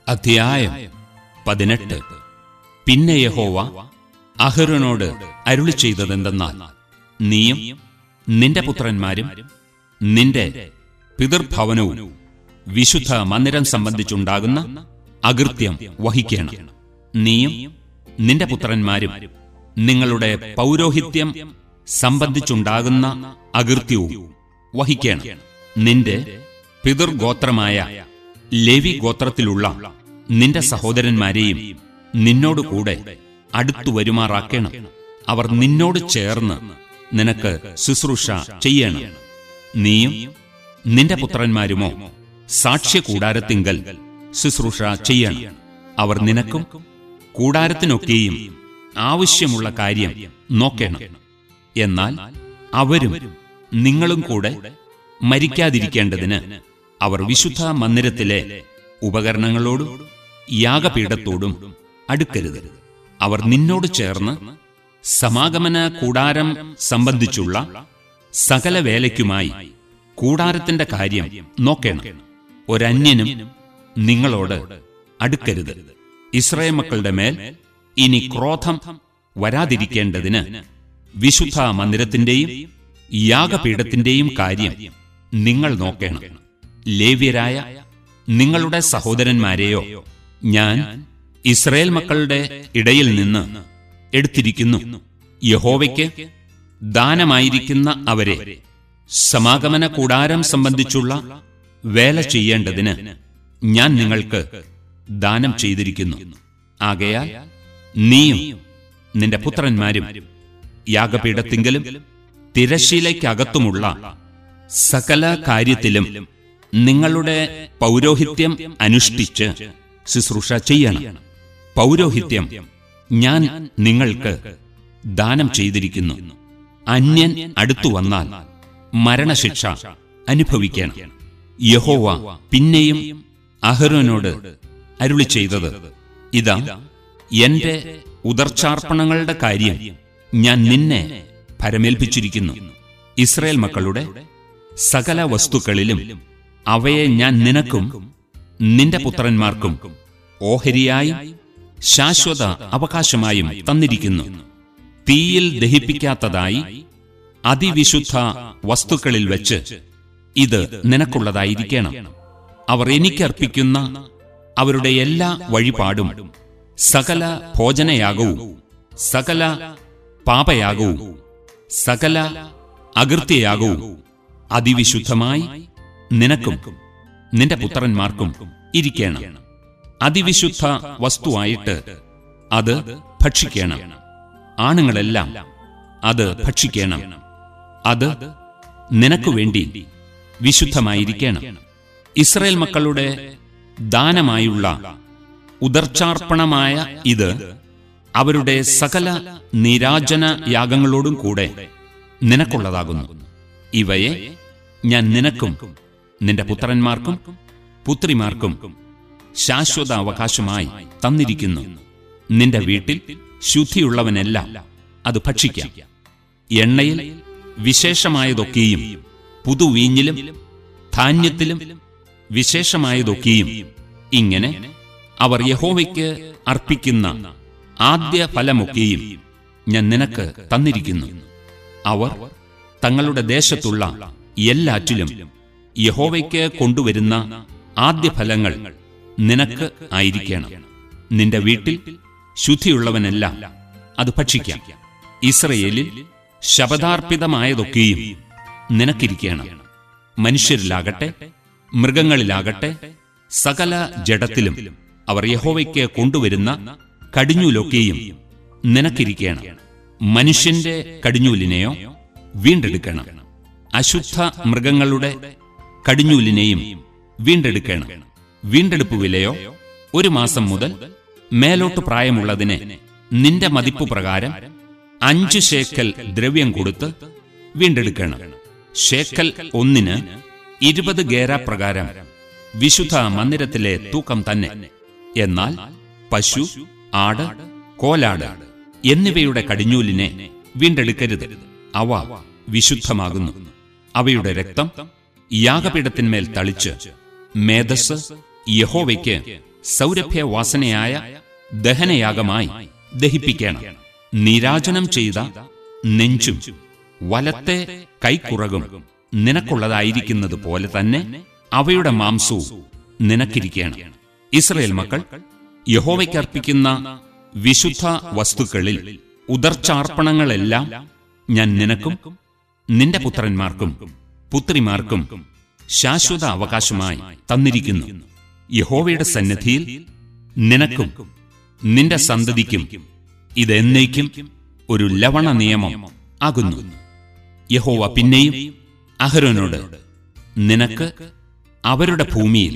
അധ്യായം പതിനെട്ട് പിന്നെ യഹോവ അഹരോനോട് അരുളി ചെയ്തതെന്തെന്നാൽ നീയും നിന്റെ പുത്രന്മാരും നിന്റെ പിതൃഭവനവും വിശുദ്ധ മന്ദിരം സംബന്ധിച്ചുണ്ടാകുന്ന അകൃത്യം വഹിക്കണം നീയും നിന്റെ പുത്രന്മാരും നിങ്ങളുടെ പൗരോഹിത്യം സംബന്ധിച്ചുണ്ടാകുന്ന അകൃത്യവും വഹിക്കണം നിന്റെ പിതൃഗോത്രമായ ലേവി ഗോത്രത്തിലുള്ള നിന്റെ സഹോദരന്മാരെയും നിന്നോട് കൂടെ അടുത്തു വരുമാറാക്കണം അവർ നിന്നോട് ചേർന്ന് നിനക്ക് ശുശ്രൂഷ ചെയ്യണം നീയും നിന്റെ പുത്രന്മാരുമോ സാക്ഷ്യ കൂടാരത്തിങ്കൽ ശുശ്രൂഷ ചെയ്യണം അവർ നിനക്കും കൂടാരത്തിനൊക്കെയും ആവശ്യമുള്ള കാര്യം നോക്കണം എന്നാൽ അവരും നിങ്ങളും കൂടെ മരിക്കാതിരിക്കേണ്ടതിന് അവർ വിശുദ്ധ മന്ദിരത്തിലെ ഉപകരണങ്ങളോടും യാഗപീഠത്തോടും അടുക്കരുത് അവർ നിന്നോട് ചേർന്ന് സമാഗമന കൂടാരം സംബന്ധിച്ചുള്ള സകല വേലയ്ക്കുമായി കൂടാരത്തിന്റെ കാര്യം നോക്കണം ഒരന്യനും നിങ്ങളോട് അടുക്കരുത് ഇസ്രായേൽ മക്കളുടെ മേൽ ഇനി ക്രോധം വരാതിരിക്കേണ്ടതിന് വിശുദ്ധ മന്ദിരത്തിന്റെയും യാഗപീഠത്തിന്റെയും കാര്യം നിങ്ങൾ നോക്കണം ലേവ്യരായ നിങ്ങളുടെ സഹോദരന്മാരെയോ ഞാൻ ഇസ്രയേൽ മക്കളുടെ ഇടയിൽ നിന്ന് എടുത്തിരിക്കുന്നു യഹോവയ്ക്ക് ദാനമായിരിക്കുന്ന അവരെ സമാഗമന കൂടാരം സംബന്ധിച്ചുള്ള വേല ചെയ്യേണ്ടതിന് ഞാൻ നിങ്ങൾക്ക് ദാനം ചെയ്തിരിക്കുന്നു ആകയാൽ നീയും നിന്റെ പുത്രന്മാരും യാഗപീഠത്തിങ്കലും തിരശീലയ്ക്കകത്തുമുള്ള സകല കാര്യത്തിലും നിങ്ങളുടെ പൗരോഹിത്യം അനുഷ്ഠിച്ച് ശുശ്രൂഷ ചെയ്യണം പൗരോഹിത്യം ഞാൻ നിങ്ങൾക്ക് ദാനം ചെയ്തിരിക്കുന്നു അന്യൻ അടുത്തു വന്നാൽ മരണശിക്ഷ അനുഭവിക്കണം യഹോവ പിന്നെയും അഹരോനോട് അരുളി ചെയ്തത് ഇതാ എന്റെ ഉദർച്ചാർപ്പണങ്ങളുടെ കാര്യം ഞാൻ നിന്നെ ഭരമേൽപ്പിച്ചിരിക്കുന്നു ഇസ്രയേൽ മക്കളുടെ സകല വസ്തുക്കളിലും അവയെ ഞാൻ നിനക്കും നിന്റെ പുത്രന്മാർക്കും ഓഹരിയായും ശാശ്വത അവകാശമായും തന്നിരിക്കുന്നു തീയിൽ ദഹിപ്പിക്കാത്തതായി അതിവിശുദ്ധ വസ്തുക്കളിൽ വെച്ച് ഇത് നിനക്കുള്ളതായിരിക്കണം അവർ എനിക്കർപ്പിക്കുന്ന അവരുടെ എല്ലാ വഴിപാടും സകല ഭോജനയാഗവും സകല പാപയാഗവും സകല അകൃത്യയാഗവും അതിവിശുദ്ധമായി നിനക്കും നിന്റെ പുത്രന്മാർക്കും ഇരിക്കണം അതിവിശുദ്ധ വസ്തുവായിട്ട് അത് ഭക്ഷിക്കണം ആണുങ്ങളെല്ലാം അത് ഭക്ഷിക്കണം അത് നിനക്കു വേണ്ടി വിശുദ്ധമായിരിക്കണം ഇസ്രയേൽ മക്കളുടെ ദാനമായുള്ള ഉദർച്ചാർപ്പണമായ ഇത് അവരുടെ സകല നിരാജന യാഗങ്ങളോടും കൂടെ നിനക്കുള്ളതാകുന്നു ഇവയെ ഞാൻ നിനക്കും നിന്റെ പുത്രന്മാർക്കും പുത്രിമാർക്കും ശാശ്വത അവകാശമായി തന്നിരിക്കുന്നു നിന്റെ വീട്ടിൽ ശുദ്ധിയുള്ളവനെല്ലാം അത് ഭക്ഷിക്കാം എണ്ണയിൽ വിശേഷമായതൊക്കെയും പുതുവീഞ്ഞിലും ധാന്യത്തിലും വിശേഷമായതൊക്കെയും ഇങ്ങനെ അവർ യഹോവയ്ക്ക് അർപ്പിക്കുന്ന ആദ്യ ഫലമൊക്കെയും ഞാൻ നിനക്ക് തന്നിരിക്കുന്നു അവർ തങ്ങളുടെ ദേശത്തുള്ള എല്ലാറ്റിലും യഹോവയ്ക്ക് കൊണ്ടുവരുന്ന ആദ്യ ഫലങ്ങൾ നിനക്ക് ആയിരിക്കണം നിന്റെ വീട്ടിൽ ശുദ്ധിയുള്ളവനെല്ലാം അത് ഭക്ഷിക്കാം ഇസ്രയേലിൽ ശപഥാർപ്പിതമായതൊക്കെയും നിനക്കിരിക്കണം മനുഷ്യരിലാകട്ടെ മൃഗങ്ങളിലാകട്ടെ സകല ജഡത്തിലും അവർ യഹോവയ്ക്ക് കൊണ്ടുവരുന്ന കടിഞ്ഞൂലൊക്കെയും നിനക്കിരിക്കണം മനുഷ്യന്റെ കടിഞ്ഞൂലിനെയോ വീണ്ടെടുക്കണം അശുദ്ധ മൃഗങ്ങളുടെ കടിഞ്ഞൂലിനെയും വീണ്ടെടുക്കണം വീണ്ടെടുപ്പ് വിലയോ ഒരു മാസം മുതൽ മേലോട്ട് പ്രായമുള്ളതിനെ നിന്റെ മതിപ്പ് പ്രകാരം അഞ്ച് ശേക്കൽ ദ്രവ്യം കൊടുത്ത് വീണ്ടെടുക്കണം ശേക്കൽ ഒന്നിന് ഇരുപത് ഗേര പ്രകാരം വിശുദ്ധ മന്ദിരത്തിലെ തൂക്കം തന്നെ എന്നാൽ പശു ആട് കോലാട് എന്നിവയുടെ കടിഞ്ഞൂലിനെ വീണ്ടെടുക്കരുത് അവ വിശുദ്ധമാകുന്നു അവയുടെ രക്തം യാഗപീഠത്തിന്മേൽ തളിച്ച് മേധസ് യഹോവയ്ക്ക് സൗരഭ്യവാസനയായ ദഹനയാഗമായി ദഹിപ്പിക്കണം നീരാജനം ചെയ്ത നെഞ്ചും വലത്തെ കൈക്കുറകും നിനക്കുള്ളതായിരിക്കുന്നത് പോലെ തന്നെ അവയുടെ മാംസവും നിനക്കിരിക്കണം ഇസ്രയേൽ മക്കൾ യഹോവയ്ക്കർപ്പിക്കുന്ന വിശുദ്ധ വസ്തുക്കളിൽ ഉദർച്ചാർപ്പണങ്ങളെല്ലാം ഞാൻ നിനക്കും നിന്റെ പുത്രന്മാർക്കും പുത്രിമാർക്കും ശാശ്വത അവകാശമായി തന്നിരിക്കുന്നു യഹോവയുടെ സന്നിധിയിൽ നിനക്കും നിന്റെ സന്തതിക്കും ഇതെന്നേക്കും ഒരു ലവണ നിയമം ആകുന്നു യഹോവ പിന്നെയും അഹരോനോട് നിനക്ക് അവരുടെ ഭൂമിയിൽ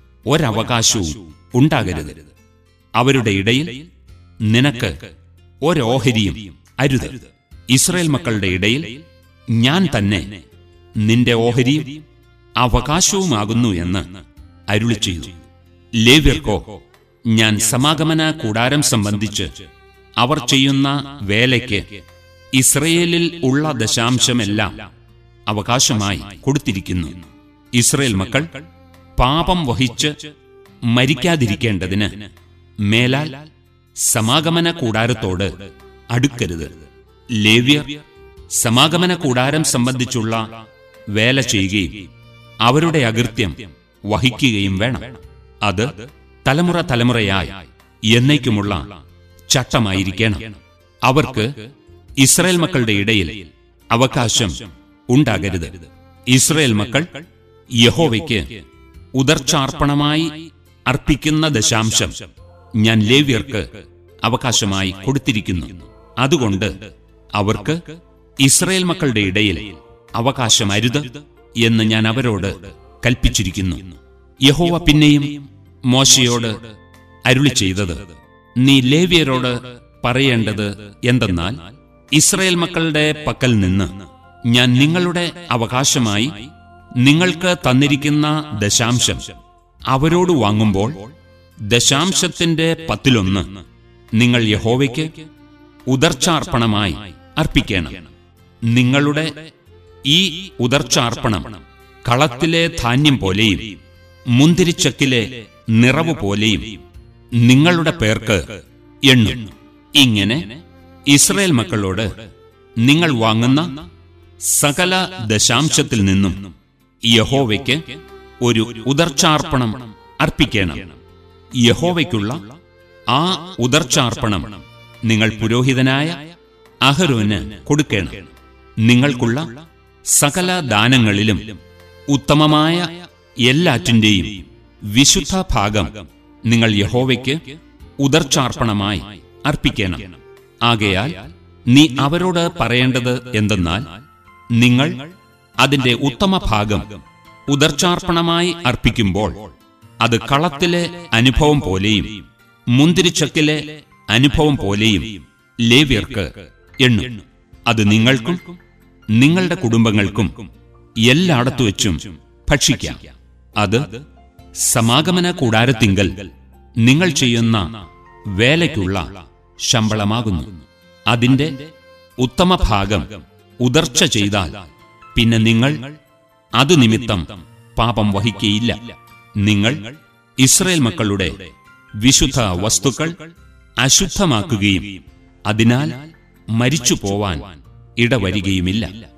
ഒരവകാശവും ഉണ്ടാകരുത് അവരുടെ ഇടയിൽ നിനക്ക് ഒരോഹരിയും അരുത് ഇസ്രയേൽ മക്കളുടെ ഇടയിൽ ഞാൻ തന്നെ നിന്റെ ഓഹരിയും അവകാശവുമാകുന്നു എന്ന് അരുളി ചെയ്തു ലേവ്യർക്കോ ഞാൻ സമാഗമന കൂടാരം സംബന്ധിച്ച് അവർ ചെയ്യുന്ന വേലയ്ക്ക് ഇസ്രയേലിൽ ഉള്ള ദശാംശമെല്ലാം അവകാശമായി കൊടുത്തിരിക്കുന്നു ഇസ്രയേൽ മക്കൾ പാപം വഹിച്ച് മരിക്കാതിരിക്കേണ്ടതിന് മേലാൽ സമാഗമന കൂടാരത്തോട് അടുക്കരുത് ലേവ്യർ സമാഗമന കൂടാരം സംബന്ധിച്ചുള്ള വേല ചെയ്യുകയും അവരുടെ അകൃത്യം വഹിക്കുകയും വേണം അത് തലമുറ തലമുറയായി എന്നേക്കുമുള്ള ചട്ടമായിരിക്കണം അവർക്ക് ഇസ്രായേൽ മക്കളുടെ ഇടയിൽ അവകാശം ഉണ്ടാകരുത് ഇസ്രായേൽ മക്കൾ യഹോവയ്ക്ക് ഉദർച്ചാർപ്പണമായി അർപ്പിക്കുന്ന ദശാംശം ഞാൻ ലേവ്യർക്ക് അവകാശമായി കൊടുത്തിരിക്കുന്നു അതുകൊണ്ട് അവർക്ക് ഇസ്രായേൽ മക്കളുടെ ഇടയിൽ അവകാശമരുത് എന്ന് ഞാൻ അവരോട് കൽപ്പിച്ചിരിക്കുന്നു യഹോവ പിന്നെയും മോശയോട് അരുളി ചെയ്തത് നീ ലേവ്യരോട് പറയേണ്ടത് എന്തെന്നാൽ ഇസ്രായേൽ മക്കളുടെ പക്കൽ നിന്ന് ഞാൻ നിങ്ങളുടെ അവകാശമായി നിങ്ങൾക്ക് തന്നിരിക്കുന്ന ദശാംശം അവരോട് വാങ്ങുമ്പോൾ ദശാംശത്തിന്റെ പത്തിലൊന്ന് നിങ്ങൾ യഹോവയ്ക്ക് ഉദർച്ചാർപ്പണമായി അർപ്പിക്കണം നിങ്ങളുടെ ഈ ഉദർച്ചാർപ്പണം കളത്തിലെ ധാന്യം പോലെയും മുന്തിരിച്ചക്കിലെ നിറവ് പോലെയും നിങ്ങളുടെ പേർക്ക് എണ്ണും ഇങ്ങനെ ഇസ്രയേൽ മക്കളോട് നിങ്ങൾ വാങ്ങുന്ന സകല ദശാംശത്തിൽ നിന്നും യഹോവയ്ക്ക് ഒരു ഉദർച്ചാർപ്പണം അർപ്പിക്കണം യഹോവയ്ക്കുള്ള ആ ഉദർച്ചാർപ്പണം നിങ്ങൾ പുരോഹിതനായ അഹരോന് കൊടുക്കണം നിങ്ങൾക്കുള്ള സകല ദാനങ്ങളിലും ഉത്തമമായ എല്ലാറ്റിന്റെയും വിശുദ്ധ ഭാഗം നിങ്ങൾ യഹോവയ്ക്ക് ഉദർച്ചാർപ്പണമായി അർപ്പിക്കണം ആകയാൽ നീ അവരോട് പറയേണ്ടത് എന്തെന്നാൽ നിങ്ങൾ അതിന്റെ ഉത്തമ ഭാഗം ഉദർച്ചാർപ്പണമായി അർപ്പിക്കുമ്പോൾ അത് കളത്തിലെ അനുഭവം പോലെയും മുന്തിരിച്ചക്കിലെ അനുഭവം പോലെയും ലേവ്യർക്ക് എണ്ണും അത് നിങ്ങൾക്കും നിങ്ങളുടെ കുടുംബങ്ങൾക്കും എല്ലായിടത്തു വെച്ചും ഭക്ഷിക്കാം അത് സമാഗമന കൂടാരത്തിങ്കൽ നിങ്ങൾ ചെയ്യുന്ന വേലയ്ക്കുള്ള ശമ്പളമാകുന്നു അതിന്റെ ഉത്തമ ഭാഗം ഉദർച്ച ചെയ്താൽ പിന്നെ നിങ്ങൾ അത് നിമിത്തം പാപം വഹിക്കയില്ല നിങ്ങൾ ഇസ്രയേൽ മക്കളുടെ വിശുദ്ധ വസ്തുക്കൾ അശുദ്ധമാക്കുകയും അതിനാൽ മരിച്ചു പോവാൻ ഇടവരികയുമില്ല